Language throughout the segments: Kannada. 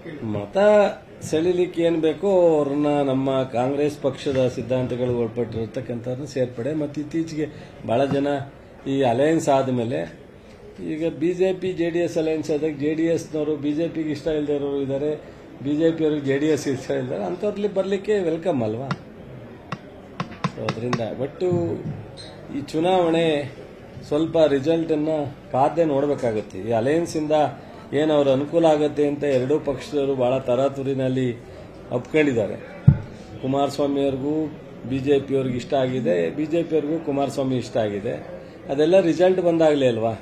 ಕೇಳಿ ಮತ ಸೆಳಿಲಿಕ್ಕೆ ಏನ್ ಬೇಕೋ ಅವ್ರನ್ನ ನಮ್ಮ ಕಾಂಗ್ರೆಸ್ ಪಕ್ಷದ ಸಿದ್ಧಾಂತಗಳು ಒಳಪಟ್ಟಿರ್ತಕ್ಕಂಥವ್ರನ್ನ ಸೇರ್ಪಡೆ ಮತ್ತು ಇತ್ತೀಚೆಗೆ ಬಹಳ ಜನ ಈ ಅಲಯನ್ಸ್ ಆದಮೇಲೆ ಈಗ BJP J D S alliance ಆದಾಗ ಜೆ ಡಿ ಎಸ್ನವರು ಬಿಜೆಪಿಗೆ ಇಷ್ಟ ಇಲ್ಲದೆ ಇರೋರು ಇದ್ದಾರೆ ಬಿಜೆಪಿ ಅವ್ರಿಗೆ ಜೆ ಡಿ ಎಸ್ ಇಷ್ಟ ಇದ್ದಾರೆ ಅಂಥವ್ರಲ್ಲಿ ಬರಲಿಕ್ಕೆ ವೆಲ್ಕಮ್ ಅಲ್ವಾ ಸೊ ಅದರಿಂದ ಬಟ್ಟು ಈ ಚುನಾವಣೆ ಸ್ವಲ್ಪ ರಿಸಲ್ಟನ್ನು ಕಾದೇ ನೋಡಬೇಕಾಗುತ್ತೆ ಈ ಅಲಯನ್ಸಿಂದ ಏನು ಅವ್ರ ಅನುಕೂಲ ಆಗುತ್ತೆ ಅಂತ ಎರಡೂ ಪಕ್ಷದವರು ಬಹಳ ತರಾತುರಿನಲ್ಲಿ ಒಪ್ಕೊಂಡಿದ್ದಾರೆ ಕುಮಾರಸ್ವಾಮಿ ಅವ್ರಿಗೂ ಬಿಜೆಪಿ ಅವ್ರಿಗೆ ಇಷ್ಟ ಆಗಿದೆ ಬಿಜೆಪಿ ಅವ್ರಿಗೂ ಕುಮಾರಸ್ವಾಮಿ ಇಷ್ಟ ಆಗಿದೆ ಅದೆಲ್ಲ ರಿಸಲ್ಟ್ ಬಂದಾಗಲೇ ಅಲ್ವಾ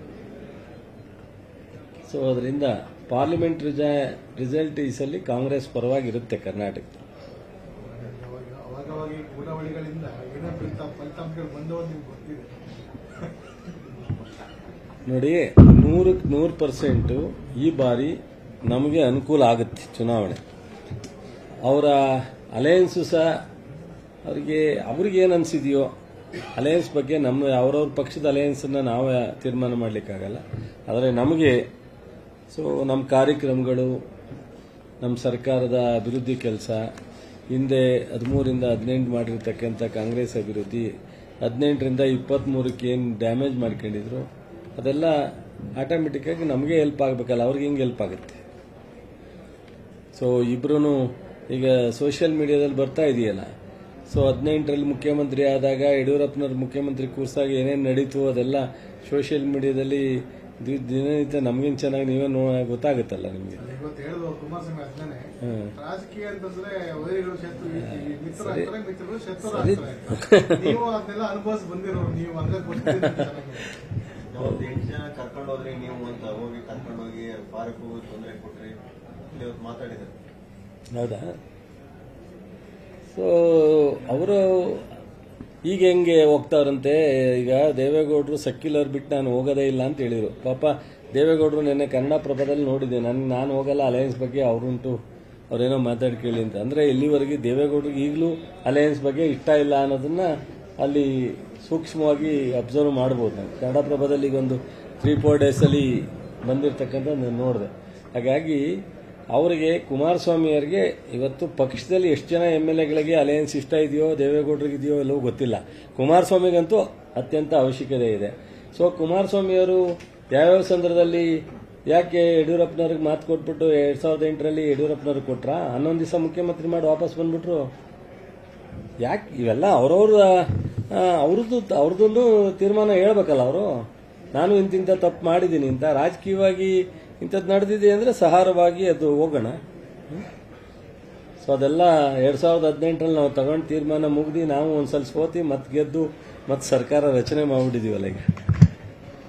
ಸೊ ಅದರಿಂದ ಪಾರ್ಲಿಮೆಂಟ್ ರಿಸಲ್ಟ್ ಈ ಸಲ ಕಾಂಗ್ರೆಸ್ ಪರವಾಗಿರುತ್ತೆ ಕರ್ನಾಟಕ ಅವಾಗ ಅವಾಗವಾಗ ಈ ಗುಣವಳಿಗಳಿಂದ ಏನೋ ಫಲಿತ ಫಲಿತಾಂಶಗಳು ಬಂದವು ನಿಮ್ಗೆ ಗೊತ್ತಿದೆ ನೋಡಿ ನೂರಕ್ಕೆ ನೂರು ಪರ್ಸೆಂಟು ಈ ಬಾರಿ ನಮಗೆ ಅನುಕೂಲ ಆಗುತ್ತೆ ಚುನಾವಣೆ ಅವರ ಅಲಯನ್ಸು ಸಹ ಅವರಿಗೆ ಅವ್ರಿಗೆ ಏನು ಅನಿಸಿದೆಯೋ ಅಲಯನ್ಸ್ ಬಗ್ಗೆ ನಮ್ಮ ಅವ್ರವ್ರ ಪಕ್ಷದ ಅಲಯನ್ಸನ್ನು ನಾವು ತೀರ್ಮಾನ ಮಾಡಲಿಕ್ಕಾಗಲ್ಲ ಆದರೆ ನಮಗೆ ಸೊ ನಮ್ಮ ಕಾರ್ಯಕ್ರಮಗಳು ನಮ್ಮ ಸರ್ಕಾರದ ಅಭಿವೃದ್ಧಿ ಕೆಲಸ ಹಿಂದೆ ಹದಿಮೂರಿಂದ ಹದಿನೆಂಟು ಮಾಡಿರ್ತಕ್ಕಂಥ ಕಾಂಗ್ರೆಸ್ ಅಭಿವೃದ್ಧಿ ಹದಿನೆಂಟರಿಂದ ಇಪ್ಪತ್ತ್ಮೂರಕ್ಕೆ ಏನು ಡ್ಯಾಮೇಜ್ ಮಾಡ್ಕೊಂಡಿದ್ರು ಅದೆಲ್ಲ ಆಟೋಮೆಟಿಕ್ ಆಗಿ ನಮಗೆ ಹೆಲ್ಪ್ ಆಗಬೇಕಲ್ಲ ಅವ್ರಿಗೆ ಹಿಂಗೆ ಹೆಲ್ಪ್ ಆಗುತ್ತೆ ಸೊ ಇಬ್ರು ಈಗ ಸೋಷಿಯಲ್ ಮೀಡಿಯಾದಲ್ಲಿ ಬರ್ತಾ ಇದೆಯಲ್ಲ ಸೊ ಹದಿನೆಂಟರಲ್ಲಿ ಮುಖ್ಯಮಂತ್ರಿ ಆದಾಗ ಯಡಿಯೂರಪ್ಪನವ್ರು ಮುಖ್ಯಮಂತ್ರಿ ಕೂರ್ಸಾಗ ಏನೇನು ನಡೀತು ಅದೆಲ್ಲ ಸೋಷಿಯಲ್ ಮೀಡಿಯಾದಲ್ಲಿ ದಿ- ದಿನನಿತ್ಯ ನಮಗಿನ್ ಚೆನ್ನಾಗಿ ನೀವೇ ನೋ ಗೊತ್ತಾಗುತ್ತಲ್ಲ ನಿಮಗೆ ಇವತ್ತು ಹೇಳಿದ್ರು ಕುಮಾರಸ್ವಾಮಿ ಅಷ್ಟೇ ಹ್ಮ್. ರಾಜಕೀಯ ಅಂತಂದ್ರೆ ವೈರಿಗಳು ಶತ್ರು ಈ ಮಿತ್ರ ಆಗ್ತಾರೆ ಮಿತ್ರರು ಶತ್ರು ಸರಿ. ಆಗ್ತಾರೆ ನೀವು ಅದನ್ನೆಲ್ಲ ಅನುಭವಿಸಿ ಬಂದಿರೋರು ನೀವು ಹಂಗಾಗಿ ಗೊತ್ತಿದೆ ಚೆನ್ನಾಗಿ. ಒಂದು ಎಂಟು ಜನ ಕರ್ಕೊಂಡು ಹೋದ್ರಿ ನೀವು ಅಂತ ಹೋಗಿ ಕರ್ಕೊಂಡು ಹೋಗಿ ಪಾರ್ಕ್ ಹೋಗಿ ತೊಂದರೆ ಕೊಟ್ರಿ ಇಲ್ಲಿ ಇವತ್ತು ಮಾತಾಡಿದ್ರು ಹೌದಾ ಸೊ ಅವರು ಈಗ ಹೆಂಗೆ ಹೋಗ್ತಾರಂತೆ ಈಗ ದೇವೇಗೌಡರು ಸಕ್ಯುಲರ್ ಬಿಟ್ಟು ನಾನು ಹೋಗೋದೇ ಇಲ್ಲ ಅಂತ ಹೇಳಿದರು ಪಾಪ ದೇವೇಗೌಡರು ನಿನ್ನೆ ಕನ್ನಡ ಪ್ರಭದಲ್ಲಿ ನೋಡಿದೆ ನನ್ ನಾನು ಹೋಗಲ್ಲ ಅಲಯನ್ಸ್ ಬಗ್ಗೆ ಅವರುಂಟು ಅವ್ರೇನೋ ಮಾತಾಡಿ ಕೇಳಿ ಅಂತ ಅಂದರೆ ಇಲ್ಲಿವರೆಗೆ ದೇವೇಗೌಡರಿಗೆ ಈಗಲೂ ಅಲಯನ್ಸ್ ಬಗ್ಗೆ ಇಷ್ಟ ಇಲ್ಲ ಅನ್ನೋದನ್ನ ಅಲ್ಲಿ ಸೂಕ್ಷ್ಮವಾಗಿ ಅಬ್ಸರ್ವ್ ಮಾಡ್ಬೋದು ನಾವು ಕನ್ನಡ ಪ್ರಭದಲ್ಲಿ ಈಗ ಒಂದು ತ್ರೀ ಫೋರ್ ಡೇಸಲ್ಲಿ ಬಂದಿರತಕ್ಕಂಥ ನಾನು ನೋಡಿದೆ ಹಾಗಾಗಿ ಅವರಿಗೆ ಕುಮಾರಸ್ವಾಮಿ ಅವರಿಗೆ ಇವತ್ತು ಪಕ್ಷದಲ್ಲಿ ಎಷ್ಟು ಜನ ಎಮ್ ಎಲ್ ಎಗಳಿಗೆ ಅಲಯನ್ಸ್ ಇಷ್ಟ ಇದೆಯೋ ದೇವೇಗೌಡರಿಗೆ ಇದೆಯೋ ಎಲ್ಲವೂ ಗೊತ್ತಿಲ್ಲ ಕುಮಾರಸ್ವಾಮಿಗಂತೂ ಅತ್ಯಂತ ಅವಶ್ಯಕತೆ ಇದೆ ಸೊ ಕುಮಾರಸ್ವಾಮಿ ಅವರು ಯಾವ್ಯಾವ ಸಂದರ್ಭದಲ್ಲಿ ಯಾಕೆ ಯಡಿಯೂರಪ್ಪನವ್ರಿಗೆ ಮಾತು ಕೊಟ್ಬಿಟ್ಟು ಎರಡ್ ಸಾವಿರದ ಎಂಟರಲ್ಲಿ ಯಡಿಯೂರಪ್ಪನವ್ರಿಗೆ ಕೊಟ್ರಾ ಹನ್ನೊಂದು ದಿವಸ ಮುಖ್ಯಮಂತ್ರಿ ಮಾಡಿ ವಾಪಸ್ ಬಂದ್ಬಿಟ್ರು ಯಾಕೆ ಇವೆಲ್ಲ ಅವ್ರವ್ರ ಅವ್ರದ್ದು ಅವ್ರದ್ದೊಂದು ತೀರ್ಮಾನ ಹೇಳ್ಬೇಕಲ್ಲ ಅವರು ನಾನು ಇಂತಿಂಥ ತಪ್ಪು ಮಾಡಿದ್ದೀನಿ ಅಂತ ರಾಜಕೀಯವಾಗಿ ಇಂಥದ್ದು ನಡೆದಿದೆ ಅಂದರೆ ಸಹಾರವಾಗಿ ಅದು ಹೋಗೋಣ ಸೊ ಅದೆಲ್ಲ ಎರಡ್ ಸಾವಿರದ ಹದಿನೆಂಟರಲ್ಲಿ ನಾವು ತಗೊಂಡು ತೀರ್ಮಾನ ಮುಗ್ದು ನಾವು ಒಂದ್ಸಲ ಸೋತಿ ಮತ್ತೆ ಗೆದ್ದು ಮತ್ತೆ ಸರ್ಕಾರ ರಚನೆ ಮಾಡ್ಬಿಟ್ಟಿದೀವಲ್ಲ ಈಗ